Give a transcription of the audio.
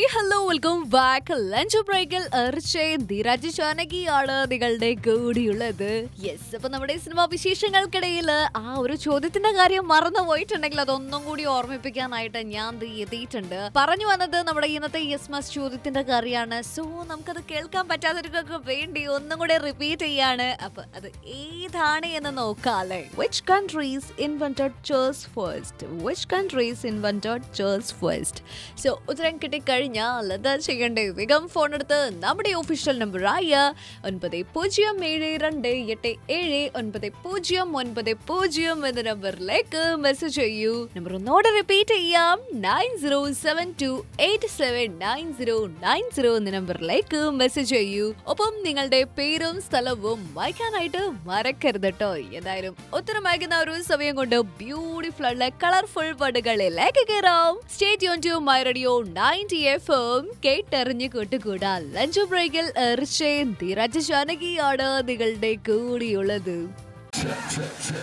hello welcome back lunch ബ്രേക്കിൽ എർച്ചയും ധീരാജ് ചാനകിയാണ് നിങ്ങളുടെ കൂടിയുള്ളത് yes അപ്പൊ നമ്മുടെ സിനിമാ വിശേഷങ്ങൾക്കിടയിൽ ആ ഒരു ചോദ്യത്തിന്റെ കാര്യം മറന്നു പോയിട്ടുണ്ടെങ്കിൽ അതൊന്നും കൂടി ഓർമ്മിപ്പിക്കാനായിട്ട് ഞാൻ ദേ എത്തിയിട്ടുണ്ട് പറഞ്ഞു വന്നത് നമ്മുടെ ഇന്നത്തെ യെസ് മസ് ചോദ്യത്തിന്റെ കാര്യമാണ് സോ നമുക്കത് കേൾക്കാൻ പറ്റാത്തവർക്കൊക്കെ വേണ്ടി ഒന്നും കൂടെ റിപ്പീറ്റ് ചെയ്യാണ് അപ്പൊ അത് ഏതാണ് എന്ന് നോക്കാല്ലേ which countries invented chairs first which countries invented chairs first so ഉത്തരം കിട്ടിക്കഴിഞ്ഞാൽ എന്താ ചെയ്യണ്ടേ വേഗം ഫോൺ എടുത്ത് നമ്മുടെ ഒഫീഷ്യൽ നമ്പറായ ഒൻപത് പൂജ്യം ഏഴ് രണ്ട് എട്ട് ഏഴ് ഒൻപത് പൂജ്യം ഒൻപത് പൂജ്യം എന്ന നമ്പറിലേക്ക് മെസ്സേജ് ചെയ്യൂ നമ്പർ ഒന്നോടെ റിപ്പീറ്റ് ചെയ്യാം nine zero seven two eight seven nine zero nine zero എന്ന നമ്പറിലേക്ക് മെസ്സേജ് ചെയ്യൂ ഒപ്പം നിങ്ങളുടെ പേരും സ്ഥലവും വായിക്കാനായിട്ട് മറക്കരുത് കേട്ടോ എന്തായാലും ഉത്തരം വായിക്കുന്ന ഒരു സമയം കൊണ്ട് ബ്യൂട്ടിഫുൾ ആയിട്ടുള്ള കളർഫുൾ പടുകളിലേക്ക് കയറാം സ്റ്റേറ്റ് യോൺ to my radio ninety F M കേട്ടറിഞ്ഞ് കൂട്ടുകൂടാ ലഞ്ച് ബ്രേക്കിൽ എറിച്ചേൻ ധീരജ് ജാനകിയാണ് നിങ്ങളുടെ കൂടിയുള്ളത്